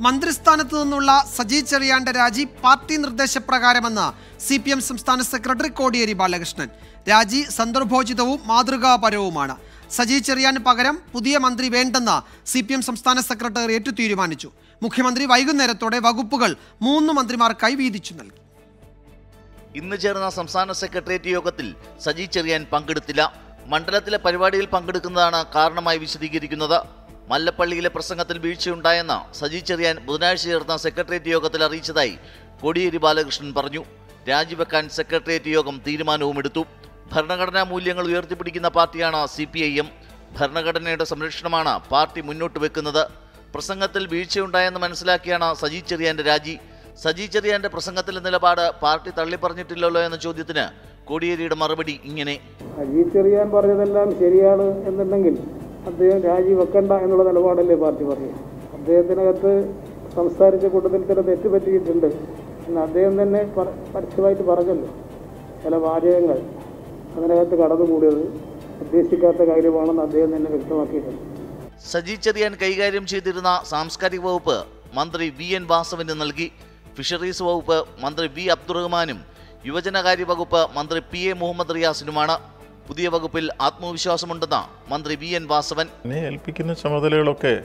മന്ത്രിസ്ഥാനത്ത് നിന്നുള്ള സജി ചെറിയാന്റെ രാജി പാർട്ടി നിർദ്ദേശപ്രകാരമെന്ന് സി പി എം സംസ്ഥാന സെക്രട്ടറി കോടിയേരി ബാലകൃഷ്ണൻ രാജി സന്ദർഭോചിതവും മാതൃകാപരവുമാണ് സജി ചെറിയാന് പകരം പുതിയ മന്ത്രി വേണ്ടെന്ന് സി പി എം സംസ്ഥാന സെക്രട്ടേറിയറ്റ് തീരുമാനിച്ചു മുഖ്യമന്ത്രി വൈകുന്നേരത്തോടെ വകുപ്പുകൾ മൂന്ന് മന്ത്രിമാർക്കായി വീതിച്ചു നൽകി ഇന്ന് ചേർന്ന സംസ്ഥാന സെക്രട്ടേറിയറ്റ് യോഗത്തിൽ സജി ചെറിയാൻ പങ്കെടുത്തില്ല മണ്ഡലത്തിലെ പരിപാടിയിൽ പങ്കെടുക്കുന്നതാണ് കാരണമായി വിശദീകരിക്കുന്നത് മല്ലപ്പള്ളിയിലെ പ്രസംഗത്തിൽ വീഴ്ചയുണ്ടായെന്ന് സജി ചെറിയാൻ ബുധനാഴ്ച ചേർന്ന സെക്രട്ടേറിയറ്റ് യോഗത്തിൽ അറിയിച്ചതായി കോടിയേരി ബാലകൃഷ്ണൻ പറഞ്ഞു രാജിവെക്കാൻ സെക്രട്ടേറിയറ്റ് യോഗം തീരുമാനവും എടുത്തു ഭരണഘടനാ മൂല്യങ്ങൾ ഉയർത്തിപ്പിടിക്കുന്ന പാർട്ടിയാണ് സി പി ഐ എം ഭരണഘടനയുടെ സംരക്ഷണമാണ് പാർട്ടി മുന്നോട്ട് വെക്കുന്നത് പ്രസംഗത്തിൽ വീഴ്ചയുണ്ടായെന്ന് മനസ്സിലാക്കിയാണ് സജി ചെറിയാന്റെ രാജി സജി ചെറിയാന്റെ പ്രസംഗത്തിലെ നിലപാട് പാർട്ടി തള്ളിപ്പറഞ്ഞിട്ടില്ലല്ലോ എന്ന ചോദ്യത്തിന് കോടിയേരിയുടെ മറുപടി ഇങ്ങനെ അജീത് ചെറിയാൻ പറഞ്ഞതെല്ലാം ശരിയാണ് എന്നുണ്ടെങ്കിൽ അദ്ദേഹം രാജിവെക്കണ്ട എന്നുള്ള നിലപാടല്ലേ പാർട്ടി പറയുക അദ്ദേഹത്തിനകത്ത് സംസാരിച്ച കൂട്ടത്തിൽ ചില തെറ്റ് പറ്റിയിട്ടുണ്ട് എന്ന് അദ്ദേഹം തന്നെ പറ- പരസ്യമായിട്ട് പറഞ്ഞല്ലോ ചില വാചകങ്ങൾ അതിനകത്ത് കടന്നുകൂടിയത് ഉദ്ദേശിക്കാത്ത കാര്യമാണെന്ന് അദ്ദേഹം തന്നെ വ്യക്തമാക്കിയിട്ടുണ്ട് സജി ചെറിയാൻ കൈകാര്യം ചെയ്തിരുന്ന സാംസ്കാരിക വകുപ്പ് മന്ത്രി വി എൻ വാസവന് നൽകി ഫിഷറീസ് വകുപ്പ് മന്ത്രി വി അബ്ദുറഹ്മാനും യുവജനകാര്യ വകുപ്പ് മന്ത്രി പി എ മുഹമ്മദ് റിയാസിനുമാണ് പുതിയ വകുപ്പിൽ ആത്മവിശ്വാസമുണ്ടെന്ന് മന്ത്രി വി എൻ വാസവൻ എന്നെ ഏൽപ്പിക്കുന്ന ചുമതലകളൊക്കെ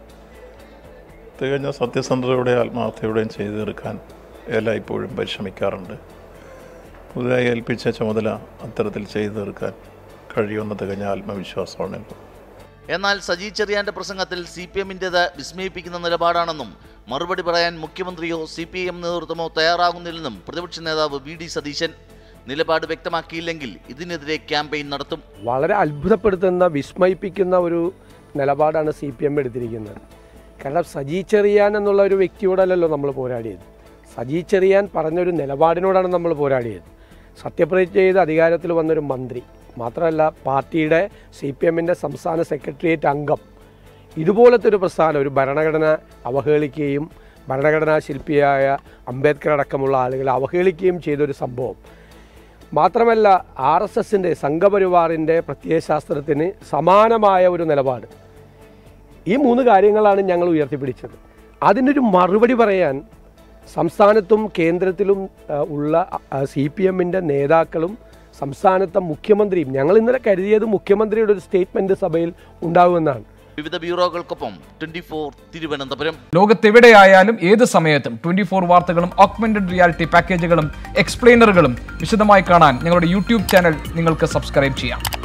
തികഞ്ഞ സത്യസന്ധതയോടെ ആത്മാർത്ഥതയോടെയും ചെയ്തു തീർക്കാൻ എല്ലായ്പ്പോഴും പരിശ്രമിക്കാറുണ്ട് പുതുതായി ഏൽപ്പിച്ച ചുമതല അത്തരത്തിൽ ചെയ്തു തീർക്കാൻ കഴിയുമെന്ന തികഞ്ഞ ആത്മവിശ്വാസമാണ് എനിക്ക് എന്നാൽ സജി ചെറിയാന്റെ പ്രസംഗത്തിൽ സി പി എമ്മിൻ്റെത് വിസ്മയിപ്പിക്കുന്ന നിലപാടാണെന്നും മറുപടി പറയാൻ മുഖ്യമന്ത്രിയോ സി പി എം നേതൃത്വമോ തയ്യാറാകുന്നില്ലെന്നും പ്രതിപക്ഷ നേതാവ് വി ഡി സതീശൻ നിലപാട് വ്യക്തമാക്കിയില്ലെങ്കിൽ ഇതിനെതിരെ ക്യാമ്പയിൻ നടത്തും വളരെ അത്ഭുതപ്പെടുത്തുന്ന വിസ്മയിപ്പിക്കുന്ന ഒരു നിലപാടാണ് സി പി എം എടുത്തിരിക്കുന്നത് കാരണം സജി ചെറിയാൻ എന്നുള്ള ഒരു വ്യക്തിയോടല്ലല്ലോ നമ്മൾ പോരാടിയത് സജി ചെറിയാൻ പറഞ്ഞൊരു നിലപാടിനോടാണ് നമ്മൾ പോരാടിയത് സത്യപ്രതിജ്ഞ ചെയ്ത് അധികാരത്തിൽ വന്നൊരു മന്ത്രി മാത്രമല്ല പാർട്ടിയുടെ സി പി എമ്മിൻ്റെ സംസ്ഥാന സെക്രട്ടേറിയറ്റ് അംഗം ഇതുപോലത്തെ ഒരു പ്രസ്ഥാനം ഒരു ഭരണഘടന അവഹേളിക്കുകയും ഭരണഘടനാ ശില്പിയായ അംബേദ്കർ അടക്കമുള്ള ആളുകളെ അവഹേളിക്കുകയും ചെയ്തൊരു സംഭവം മാത്രമല്ല ആർ എസ് എസിൻ്റെ സംഘപരിവാറിൻ്റെ പ്രത്യയശാസ്ത്രത്തിന് സമാനമായ ഒരു നിലപാട് ഈ മൂന്ന് കാര്യങ്ങളാണ് ഞങ്ങൾ ഉയർത്തിപ്പിടിച്ചത് അതിനൊരു മറുപടി പറയാൻ സംസ്ഥാനത്തും കേന്ദ്രത്തിലും ആ, ഉള്ള സി പി എമ്മിൻ്റെ നേതാക്കളും സംസ്ഥാനത്തെ മുഖ്യമന്ത്രിയും ഞങ്ങൾ ഇന്നലെ കരുതിയത് മുഖ്യമന്ത്രിയുടെ ഒരു സ്റ്റേറ്റ്മെൻറ്റ് സഭയിൽ ഉണ്ടാകുമെന്നാണ് വിവിധ ബ്യൂറോകൾക്കൊപ്പം ട്വന്റി ഫോർ തിരുവനന്തപുരം ലോകത്തെവിടെയായാലും ഏത് സമയത്തും ട്വന്റി ഫോർ വാർത്തകളും ഓഗ്മെന്റഡ് റിയാലിറ്റി പാക്കേജുകളും എക്സ്പ്ലെയിനറുകളും വിശദമായി കാണാൻ ഞങ്ങളുടെ യൂട്യൂബ് ചാനൽ നിങ്ങൾക്ക് സബ്സ്ക്രൈബ് ചെയ്യാം